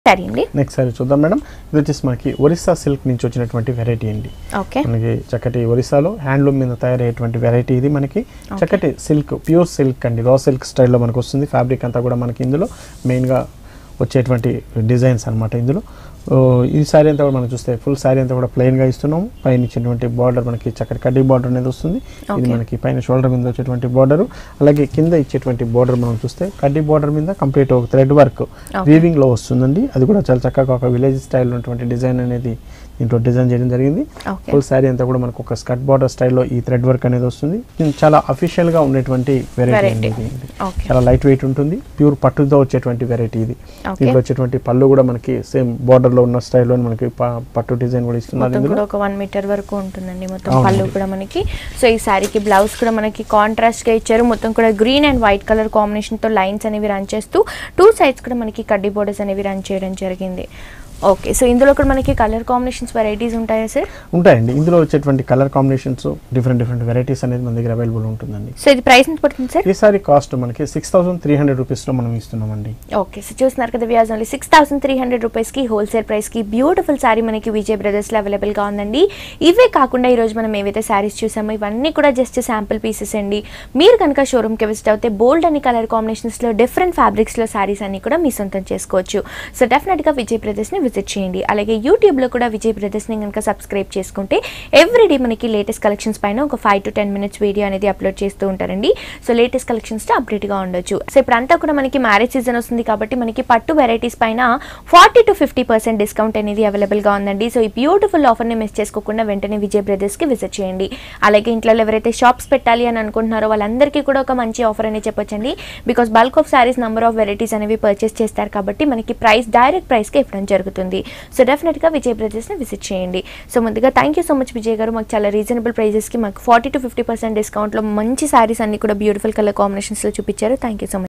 సరే అండి next sorry చూద్దాం మేడం ఇది వచ్చేసి మనకి ఒరిస్సా సిల్క్ నుంచి వచ్చినటువంటి వెరైటీ అండి ఓకే మనకి చక్కటి ఒరిస్సాలో హ్యాండ్లూమ్ మీద తయారయ్యేటువంటి వెరైటీ ఇది మనకి చక్కటి సిల్క్ ప్యూర్ సిల్క్ అండి రా సిల్క్ స్టైల్లో మనకు వస్తుంది ఫ్యాబ్రిక్ అంతా కూడా మనకి ఇందులో మెయిన్గా వచ్చేటువంటి డిజైన్స్ అన్నమాట ఇందులో ఓ, ఈ శారీ అంతా కూడా మనం చూస్తే ఫుల్ శారీ అంతా కూడా ప్లెయిన్గా ఇస్తున్నాము పైన ఇచ్చినటువంటి బార్డర్ మనకి చక్కటి కడ్డీ బార్డర్ అనేది వస్తుంది ఇది Okay. మనకి పైన షోల్డర్ మీద వచ్చేటువంటి బార్డర్ అలాగే కింద ఇచ్చేటువంటి బార్డర్ మనం చూస్తే కడ్డీ బార్డర్ మీద కంప్లీట్ ఒక థ్రెడ్ వర్క్ వీవింగ్ లో వస్తుందండి అది కూడా చాలా చక్కగా ఒక విలేజ్ స్టైల్ ఉన్నటువంటి డిజైన్ అనేది దీంట్లో డిజైన్ చేయడం జరిగింది ఓకే ఫుల్ శారీ అంతా కూడా మనకు ఒక స్కర్ట్ బార్డర్ స్టైల్లో ఈ థ్రెడ్ వర్క్ అనేది వస్తుంది ఇది చాలా అఫీషియల్ గా ఉండేటువంటి వెరైటీ Variety. అండి ఇది. ఓకే చాలా లైట్ వెయిట్ ఉంటుంది ప్యూర్ పట్టుతో వచ్చేటువంటి వెరైటీ ఇది ఓకే దీంట్లో వచ్చేటువంటి పళ్ళు కూడా మనకి సేమ్ బార్డర్ లో ఉన్న స్టైల్లో మనకి ప- పట్టు డిజైన్ కూడా ఇస్తున్నారు మొత్తం ఇందులో కూడా ఒక వన్ మీటర్ వరకు ఉంటుందండి మొత్తం అవునండి. పళ్ళు కూడా మనకి సో ఈ శారీకి బ్లౌజ్ కూడా మనకి కాంట్రాస్ట్ గా ఇచ్చారు మొత్తం కూడా green and white colour combination తో లైన్స్ అనేవి రన్ చేస్తూ టూ సైడ్స్ కూడా మనకి కడ్డీ బోర్డర్స్ అనేవి రన్ చేయడం జరిగింది ఓకే సో ఇందులో కూడా మనకి కలర్ కాంబినేషన్స్ వెరైటీస్ ఉంటాయా సార్ ఉంటాయండి ఇందులో వచ్చేటువంటి colour combinations different different varieties అనేది మన దగ్గర అవైలబుల్ ఉంటుందండి సో ఇది ప్రైస్ ఎంత పడుతుంది సార్ ఈ సారీ కాస్ట్ మనకి సిక్స్ థౌసండ్ త్రీ హండ్రెడ్ రూపీస్లో మనం ఇస్తున్నామండి ఓకే సో చూస్తున్నారు కదా వ్యాజ్ only six thousand three hundred రూపీస్కి హోల్సేల్ ప్రైస్కి బ్యూటిఫుల్ శారీ మనకి విజయ్ బ్రదర్స్లో అవైలబుల్గా ఉందండి ఇవే కాకుండా ఈరోజు మనం ఏవైతే శారీస్ చూసామో ఇవన్నీ కూడా జస్ట్ శాంపుల్ పీసెస్ అండి మీరు కనుక షోరూమ్కి విజిట్ అవుతే బోల్డ్ అని కలర్ కాంబినేషన్స్లో డిఫరెంట్ ఫ్యాబ్రిక్స్లో శారీస్ అన్ని కూడా మీ సొంతం చేసుకోవచ్చు సో డెఫినెట్గా విజయ్ బ్రదర్స్ని విజిట్ చేయండి అలాగే యూట్యూబ్లో కూడా విజయ్ బ్రదర్స్ని కనుక సబ్స్క్రైబ్ చేసుకుంటే ఎవ్రీడే మనకి లేటెస్ట్ కలెక్షన్స్ పైన ఒక five to ten minutes video అనేది అప్లోడ్ చేస్తూ ఉంటారండి సో లేటెస్ట్ కలెక్షన్స్తో అప్డేట్గా ఉండొచ్చు సో ఇప్పుడు అంతా కూడా మనకి మ్యారేజ్ సీజన్ వస్తుంది కాబట్టి మనకి పట్టు వెరైటీస్ పైన forty to fifty percent discount అనేది అవైలబుల్గా ఉందండి సో ఈ బ్యూటిఫుల్ ఆఫర్ని మిస్ చేసుకోకుండా వెంటనే విజయ్ బ్రదర్స్కి విజిట్ చేయండి అలాగే ఇంట్లో ఎవరైతే షాప్స్ పెట్టాలి అని అనుకుంటున్నారో వాళ్ళందరికీ కూడా ఒక మంచి ఆఫర్ అనేది చెప్పొచ్చండి because bulk of saris number of varieties అనేవి పర్చేస్ చేస్తారు కాబట్టి మనకి ప్రైస్ డైరెక్ట్ ప్రైస్కి ఇవ్వడం జరుగుతుంది సో డెఫినెట్గా విజయ్ బ్రదర్స్ని విజిట్ చేయండి సో ముందుగా thank you so much Vijay గారు మాకు చాలా రీజనబుల్ ప్రైజెస్కి మాకు ఫార్టీ టు ఫిఫ్టీ పర్సెంట్ డిస్కౌంట్లో మంచి శారీస్ అన్ని కూడా బ్యూటిఫుల్ కలర్ కాంబినేషన్స్లో చూపించారు థ్యాంక్ యూ సో మచ్